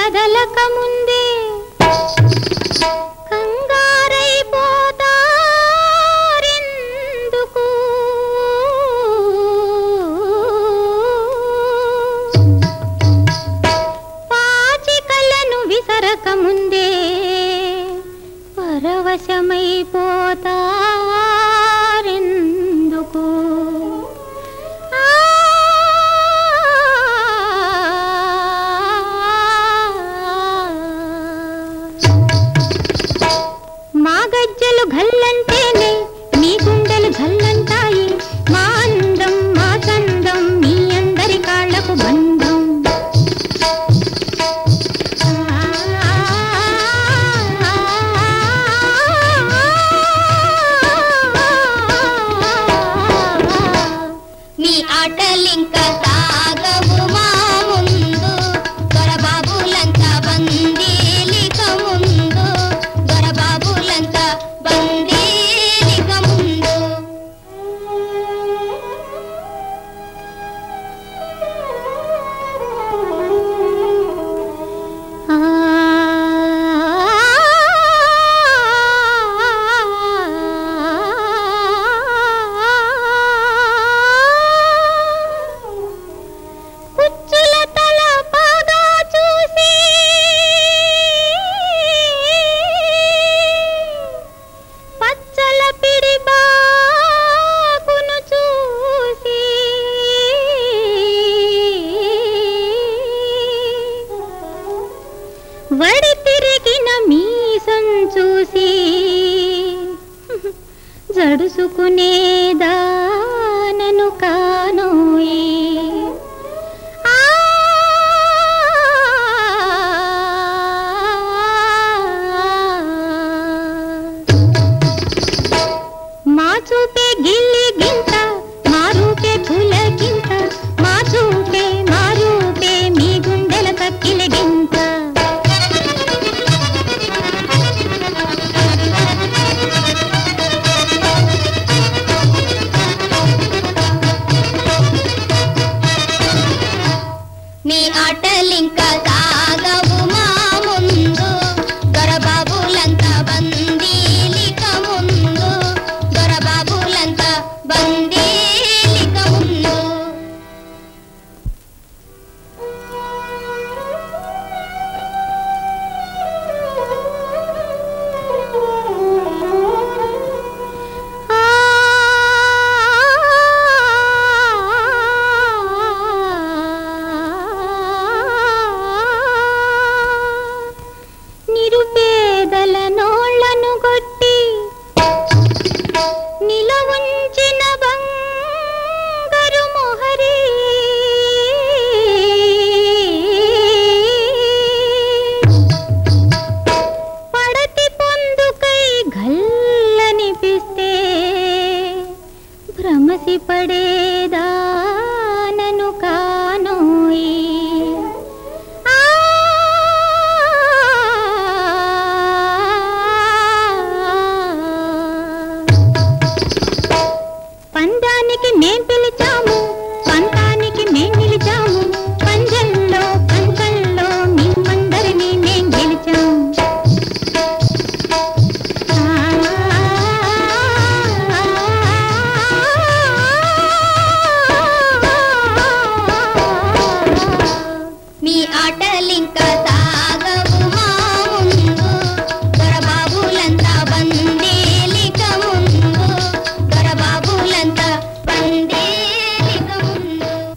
కదలక ముందే కంగారైపోతారెందుకు పాచికలను విసరక ముందే పరవశమైపోతారెందుకు మా గజ్జలు ఘల్లంటేనే మీ గుండెలు ఘల్లంటాయి మా అందం మా చందం మీ అందరి కాళ్లకు బంధం మీ ఆటలింక సాగవు మా ముందు దొరబాబులంతా బందీలిక ముందు దొరబాబులంతా బందీలిక ముందు ఆ కుచ్చుల తల బాగా చూసి పచ్చల పిడి బాకును చూసి వడి తిరిగిన మీసం చూసి జడుసుకునేదానను కానోయి ఆ మా చూపే గిల్లి గింత మా రూపే పుల గింత మా చూపే మా రూపే మీ గుండెల కక్కిల గింత మీ ఆటలింక సాగవు